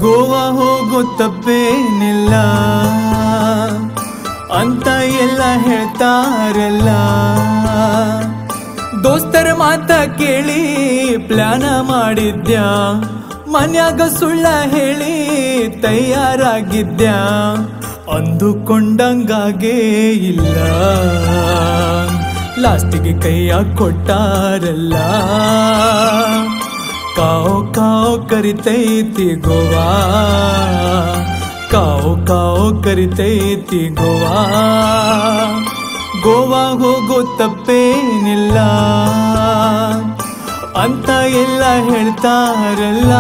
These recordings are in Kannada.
ಗೋವಾ ಹೋಗೋ ತಪ್ಪೇನಿಲ್ಲ ಅಂತ ಎಲ್ಲ ಹೇಳ್ತಾರಲ್ಲ ದೋಸ್ತರ ಮಾತ ಕೇಳಿ ಪ್ಲಾನ ಮಾಡಿದ್ಯಾ ಮನ್ಯಾಗ ಸುಳ್ಳ ಹೇಳಿ ತಯಾರಾಗಿದ್ಯಾ ಅಂದುಕೊಂಡಂಗಾಗೇ ಇಲ್ಲ ಲಾಸ್ಟಿಗೆ ಕೈಯ ಕೊಟ್ಟಾರಲ್ಲ ಕಾವು ಕಾವು ಕರಿತೈತಿ ಗೋವಾ ಕಾವು ಕಾವು ಕರಿತೈತಿ ಗೋವಾ ಗೋವಾ ಹೋಗೋ ತಪ್ಪೇನಿಲ್ಲ ಅಂತ ಎಲ್ಲ ಹೇಳ್ತಾರಲ್ಲ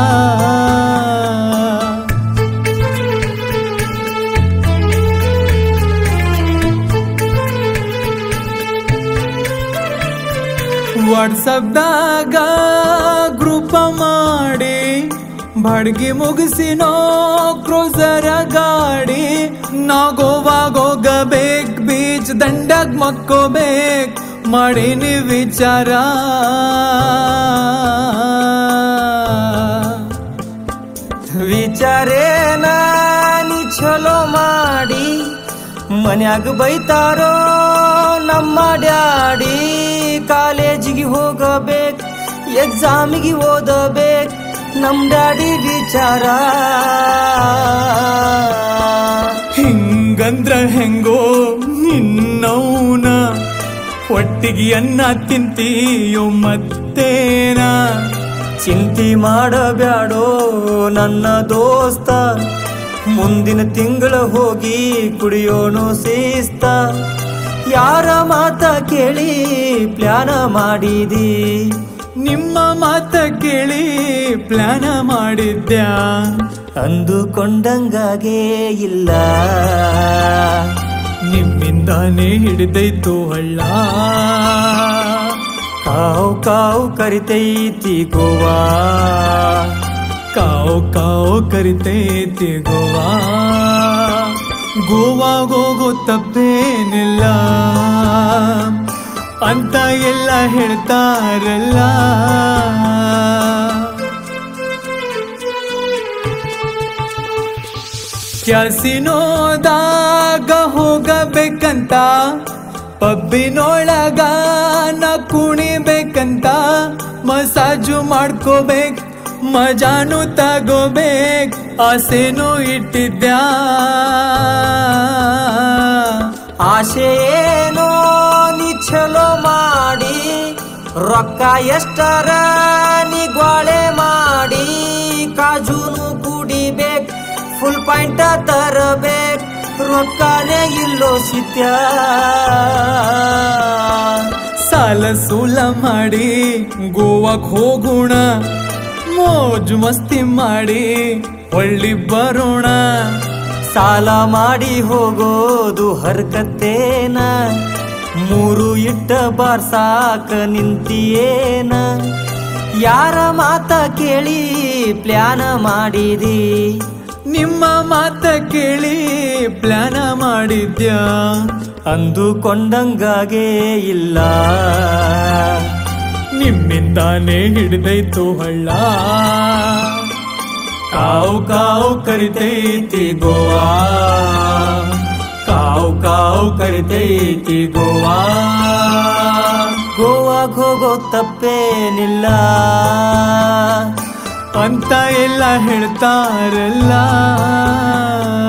ವಾಟ್ಸಪ್ದಾಗ ಗ್ರೂಪ ಮಾಡಿ ಬಾಡ್ಗಿ ಮುಗಿಸಿನೋ ಕ್ರೋಸರ ಗಾಡಿ ನಾ ಗೋವಾಗ ಹೋಗಬೇಕ್ ಬೀಚ್ ದಂಡಗ್ ಮಕ್ಕೋಬೇಕ್ ಮಾಡೀನಿ ವಿಚಾರ ವಿಚಾರೇನ ನೀ ಚಲೋ ಮಾಡಿ ಮನ್ಯಾಗ ಬೈತಾರೋ ನಮ್ಮ ಡ್ಯಾಡಿ ಕಾಲೇಜಿಗೆ ಹೋಗಬೇಕು ಎಕ್ಸಾಮಿಗೆ ಓದಬೇಕು ನಮ್ ಡ್ಯಾಡಿ ವಿಚಾರ ಹಿಂಗಂದ್ರ ಹೆಂಗೋ ನಿನ್ನೌನ ಒಟ್ಟಿಗೆ ಅನ್ನ ತಿಂತೀಯೋ ಮತ್ತೇನ ಚಿಂತೆ ಮಾಡಬ್ಯಾಡೋ ನನ್ನ ದೋಸ್ತ ಮುಂದಿನ ತಿಂಗಳ ಹೋಗಿ ಕುಡಿಯೋನು ಶಿಸ್ತ ಯಾರ ಮಾತ ಕೇಳಿ ಪ್ಲಾನ ಮಾಡಿದಿ ನಿಮ್ಮ ಮಾತ ಕೇಳಿ ಪ್ಲಾನ ಮಾಡಿದ್ಯಾ ಅಂದುಕೊಂಡಂಗಾಗೇ ಇಲ್ಲ ನಿಮ್ಮಿಂದಾನೇ ಹಿಡಿದೈತು ಹಳ್ಳ ಕಾವು ಕಾವು ಕರಿತೈತಿ ಗೋವಾ ಕಾವು ಕಾವು ಕರಿತೈತಿ ಗೋವಾ ಗೋವಾ ಹೋಗೋ ತಪ್ಪೇನಿಲ್ಲ ಅಂತ ಎಲ್ಲ ಹೇಳ್ತಾರಲ್ಲ ಕ್ಯಾಸಿನೋದಾಗ ಹೋಗಬೇಕಂತ ಪಬ್ಬಿನೊಳಗ ನ ಕುಣಿಬೇಕಂತ ಮಸಾಜು ಮಾಡ್ಕೋಬೇಕ್ ಮಜಾನು ತಗೋಬೇಕ್ ಆಸೆನೂ ಇಟ್ಟಿದ್ಯಾ ಆಸೆ ಏನೋ ನೀ ಚಲೋ ಮಾಡಿ ರೊಕ್ಕ ಎಷ್ಟರ ನೀ ಗ್ವಾಳೆ ಮಾಡಿ ಕಾಜೂನು ಕುಡಿಬೇಕ್ ಫುಲ್ ಪಾಯಿಂಟ ತರಬೇಕ್ ರೊಕ್ಕನೇ ಇಲ್ಲೋ ಸಿತ್ಯ ಸಾಲ ಸೂಲ ಮಾಡಿ ಗೋವಾಕ್ ಹೋಗೋಣ ಮೋಜು ಮಸ್ತಿ ಮಾಡಿ ಒಳ್ಳಿ ಬರೋಣ ಸಾಲ ಮಾಡಿ ಹೋಗೋದು ಹರ್ಕತ್ತೇನ ಮೂರು ಇಟ್ಟ ಬಾರ್ಸಾಕ ನಿಂತಿಯೇನ ಯಾರ ಮಾತ ಕೇಳಿ ಪ್ಲಾನ ಮಾಡಿದಿ ನಿಮ್ಮ ಮಾತ ಕೇಳಿ ಪ್ಲಾನ ಮಾಡಿದ್ಯಾ ಅಂದುಕೊಂಡಂಗಾಗೇ ಇಲ್ಲ ನಿಮ್ಮಿಂದಾನೇ ಹಿಡಿದೈತು ಹಳ್ಳ ಕಾವು ಕಾವು ಕರಿತೈತಿ ಗೋವಾ ಕಾವು ಕಾವು ಕರಿತೈತಿ ಗೋವಾ ಗೋವಾಗ್ ಹೋಗೋ ತಪ್ಪೇನಿಲ್ಲ ಅಂತ ಎಲ್ಲ ಹೇಳ್ತಾರಲ್ಲ